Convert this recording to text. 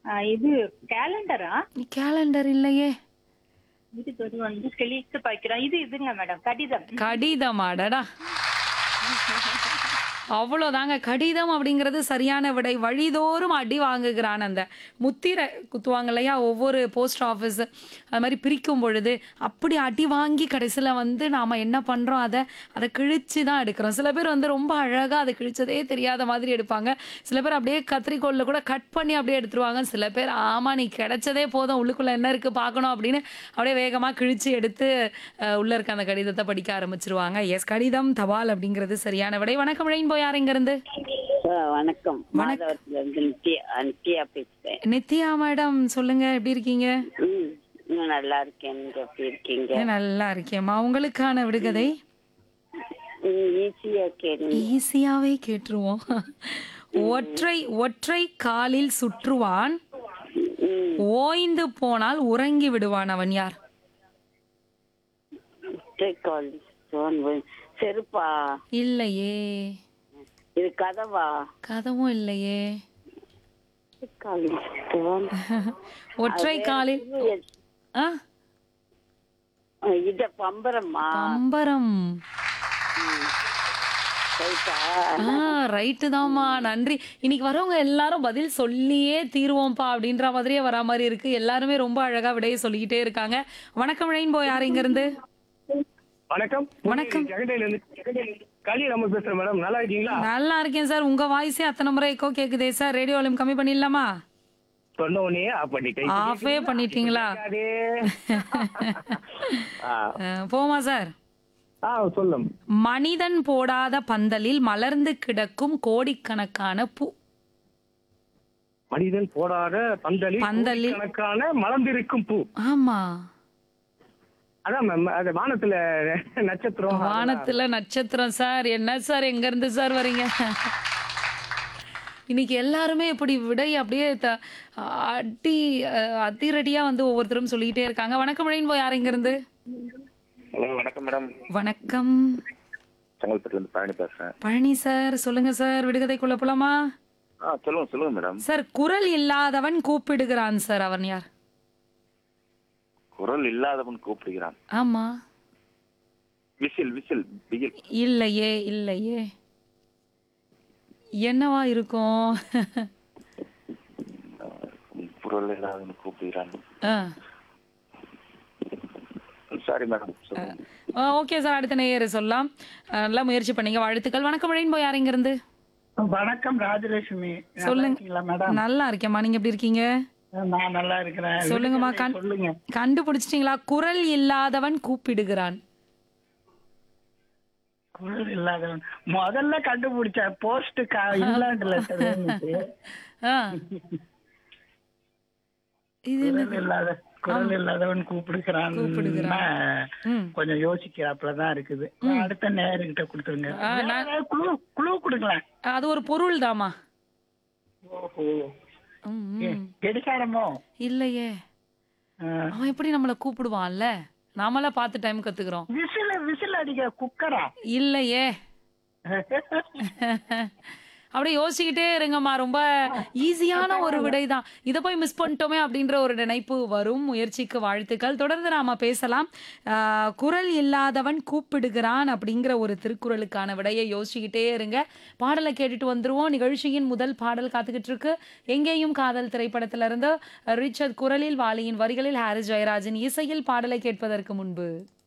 ஆ, இது கேலண்டரா கேலண்டர் இல்லையே இது ஒரு வந்து கிழித்து பாய்க்கிறோம் இது இதுங்க மேடம் கடிதம் கடிதம் அடடா அவ்வளோதாங்க கடிதம் அப்படிங்கிறது சரியான விடை வழிதோறும் அடி வாங்குகிறான் அந்த முத்திரை குத்துவாங்க இல்லையா ஒவ்வொரு போஸ்ட் ஆஃபீஸ் அது மாதிரி பிரிக்கும் பொழுது அப்படி அடி வாங்கி கடைசியில் வந்து நாம் என்ன பண்ணுறோம் அதை அதை கிழிச்சு தான் எடுக்கிறோம் சில பேர் வந்து ரொம்ப அழகாக அதை கிழிச்சதே தெரியாத மாதிரி எடுப்பாங்க சில பேர் அப்படியே கத்திரிக்கோலில் கூட கட் பண்ணி அப்படியே எடுத்துருவாங்க சில பேர் ஆமாம் நீ கிடைச்சதே போதும் உள்ளுக்குள்ளே என்ன இருக்குது பார்க்கணும் அப்படின்னு அப்படியே வேகமாக கிழிச்சு எடுத்து அஹ், உள்ள இருக்க அந்த கடிதத்தை படிக்க ஆரம்பிச்சிருவாங்க எஸ் கடிதம் தபால் அப்படிங்கிறது சரியான விடை வணக்கம் ரெயின்போ யார் இருந்து சார் வணக்கம் மாதவரத்துல இருந்து நித்யா நித்யா பேசுறேன் நித்யா மேடம் சொல்லுங்க எப்படி இருக்கீங்க ம் நான் நல்லா இருக்கேன் நீங்க எப்படி இருக்கீங்க நல்லா இருக்கேம்மா உங்களுக்கான விடுகதை ம், ஈஸியா கேளுங்க ஈஸியாவே கேட்டுருவோம் ஒற்றை ஒற்றை காலில் சுற்றுவான் ம், ஓய்ந்து போனால் உறங்கி விடுவான் அவன் யார் ஒற்றைக்கால் ஸ்டோன் வி- செருப்பா இல்லையே இது கதவா கதவும் இல்லையே ஒற்றைக்கால் ஸ்டோன் ஒற்றை காலில் ஆ இத பம்பரமா பம்பரம் ரைட்டா ஆ ரைட்டு தாம்மா நன்றி இன்னைக்கு வரவங்க எல்லாரும் பதில் சொல்லியே தீருவோம்ப்பா அப்படின்ற மாதிரியே வரா மாதிரி இருக்கு எல்லாருமே ரொம்ப அழகா விடையை சொல்லிக்கிட்டே இருக்காங்க வணக்கம் ரெயின்போ யார் இங்க இருந்து வணக்கம் வணக்கம். ஜெகடையில இருந்து களி நம்ம பேசுறேன் மேடம் நல்லா இருக்கீங்களா நல்லா இருக்கேன் சார் உங்க வாய்ஸே அத்தனை முறை எக்கோ கேக்குதே சார் ரேடியோ வால்யூம் கம்மி பண்ணிடலாமா சொன்ன உடனே ஆஃப் பண்ணிட்டேன் ஆஃபே பண்ணிட்டீங்களா அதே ஆ, அஹ், போமா சார் ஆ சொல்லும் மனிதன் போடாத பந்தலில் மலர்ந்து கிடக்கும் கோடிக்கணக்கான பூ மனிதன் போடாத பந்தலில் பந்தலில். கணக்கான மலர்ந்திருக்கும் பூ ஆமா அதான் மேம் அது வானத்துல நட்சத்திரம் வானத்துல நட்சத்திரம் சார் என்ன சார் எங்க இருந்து சார் வரீங்க இன்னைக்கு எல்லாருமே இப்படி விடை அப்படியே த- அடி அஹ், அதிரடியா வந்து ஒவ்வொருத்தரும் சொல்லிக்கிட்டே இருக்காங்க வணக்கம் ரெயின்போ யார் இங்க இருந்து ஹலோ வணக்கம் மேடம் வணக்கம் செங்கல்பட்டுல இருந்து பழனி பேசுறேன் பழனி சார் சொல்லுங்க சார் விடுகதைக்குள்ள போலாமா ஆ சொல்லுங்க சொல்லுங்க மேடம் சார் குரல் இல்லாதவன் கூப்பிடுகிறான் சார் அவன் யார் குரல் இல்லாதவன் கூப்பிடுகிறான் ஆமா விசில் விசில் பிகில் இல்லையே இல்லையே என்னவா இருக்கும் குரல் இல்லாதவன் கூப்பிடுகிறான் ஆ சாரி மேடம் சொல்லுங்க ஓகே சார் அடுத்த நேயர் சொல்லலாம் அஹ், நல்லா முயற்சி பண்ணீங்க வாழ்த்துக்கள் வணக்கம் ரெயின்போ யார் இங்க இருந்து வணக்கம் ராஜலட்சுமி நல்லா சொல்லுங்க இருக்கீங்களா மேடம் நல்லா இருக்கேம்மா நீங்க எப்படி இருக்கீங்க நான் நல்லா இருக்கிறேன் சொல்லுங்கம்மா விடுகதை கண் சொல்லுங்க கண்டுபிடிச்சிட்டீங்களா குரல் இல்லாதவன் கூப்பிடுகிறான் குரல் இல்லாதவன் முதல்ல கண்டுபிடிச்ச போஸ்ட் இங்கிலாந்து லெட்டர் ஆ. இது என்ன? குரல் இல்லாத குரல் இல்லாதவன் கூப்பிடுகிறான் கூப்பிடுகிறான். ம். கொஞ்சம் யோசிக்கிறாப்புலதான் இருக்குது அடுத்த நேருகிட்ட கொடுத்துருங்க ஆ, நான்- வேற குழு குழு கொடுங்களேன் அது ஒரு பொருள் தாமா ஓஹோ ம், ம். கெடிகாரமோ இல்லையே ஆ, அவன் எப்படி நம்மள கூப்பிடுவான்ல நாமளா பார்த்து டைம் கத்துக்கிறோம் விசில் விசில் அடிக்க குக்கரா இல்லையே அப்படியே யோசிச்சுக்கிட்டே இருங்கம்மா ரொம்ப ஈஸியான ஒரு விடை தான் இதை போய் மிஸ் பண்ணிட்டோமே அப்படின்ற ஒரு நினைப்பு வரும் முயற்சிக்கு வாழ்த்துக்கள் தொடர்ந்து நாம பேசலாம் ஆஹ், குரல் இல்லாதவன் கூப்பிடுகிறான் அப்படிங்கிற ஒரு திருக்குறளுக்கான விடையை யோசிச்சுக்கிட்டே இருங்க பாடலை கேட்டுட்டு வந்துருவோம் நிகழ்ச்சியின் முதல் பாடல் காத்துக்கிட்டு இருக்கு எங்கேயும் காதல் திரைப்படத்துல இருந்து ரிச்சர்ட் குரலில் வாலியின் வரிகளில் ஹாரிஸ் ஜெயராஜின் இசையில் பாடலை கேட்பதற்கு முன்பு